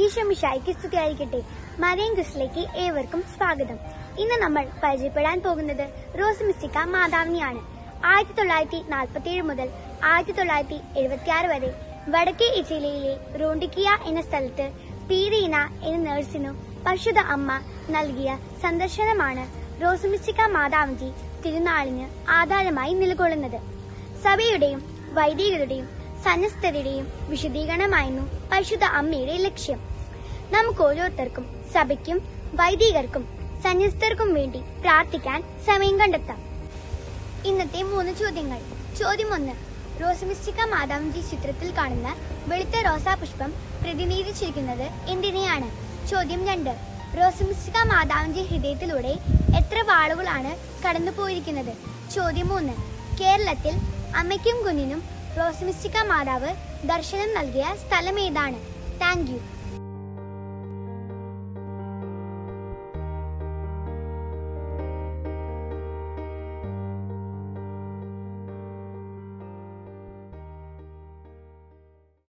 ഈശോമിഷായിക്ക് സ്തുതിയായിരിക്കട്ടെ മറിയം ക്രിസ്റ്റിലേക്ക് ഏവർക്കും സ്വാഗതം ഇന്ന് നമ്മൾ പരിചയപ്പെടാൻ പോകുന്നത് റോസ് മിസ്റ്റിക്ക മാതാവിനെയാണ് ആയിരത്തി തൊള്ളായിരത്തി നാൽപ്പത്തിയേഴ് മുതൽ ആയിരത്തി തൊള്ളായിരത്തി എഴുപത്തിയാറ് വരെ വടക്കേ ഇറ്റലിയിലെ റോണ്ടിക്കിയ എന്ന സ്ഥലത്ത് പീരീന എന്ന നേഴ്സിനു പരിശുദ്ധ അമ്മ നൽകിയ സന്ദർശനമാണ് റോസ് മിസ്റ്റിക്ക മാതാവിന്റെ തിരുനാളിന് ആധാരമായി നിലകൊള്ളുന്നത് സഭയുടെയും വൈദികരുടെയും സന്യസ്തരുടെയും വിശദീകരണമായിരുന്നു പരിശുദ്ധ അമ്മയുടെ ലക്ഷ്യം നമുക്ക് ഓരോരുത്തർക്കും സഭയ്ക്കും വൈദികർക്കും സന്യസ്തർക്കും വേണ്ടി പ്രാർത്ഥിക്കാൻ സമയം കണ്ടെത്താം ഇന്നത്തെ മൂന്ന് ചോദ്യങ്ങൾ ചോദ്യം ഒന്ന് റോസമിസ്റ്റിക്ക മാതാവിന്റെ ചിത്രത്തിൽ കാണുന്ന വെളുത്ത റോസാപുഷ്പം പ്രതിനിധീകരിച്ചിരിക്കുന്നത് എന്തിനെയാണ് ചോദ്യം രണ്ട് റോസമിസ്റ്റിക്ക മാതാവിന്റെ ഹൃദയത്തിലൂടെ എത്ര വാളുകളാണ് കടന്നുപോയിരിക്കുന്നത് ചോദ്യം മൂന്ന് കേരളത്തിൽ അമ്മയ്ക്കും കുഞ്ഞിനും റോസമിസ്റ്റിക്ക മാതാവ് ദർശനം നൽകിയ സ്ഥലം ഏതാണ് താങ്ക് യു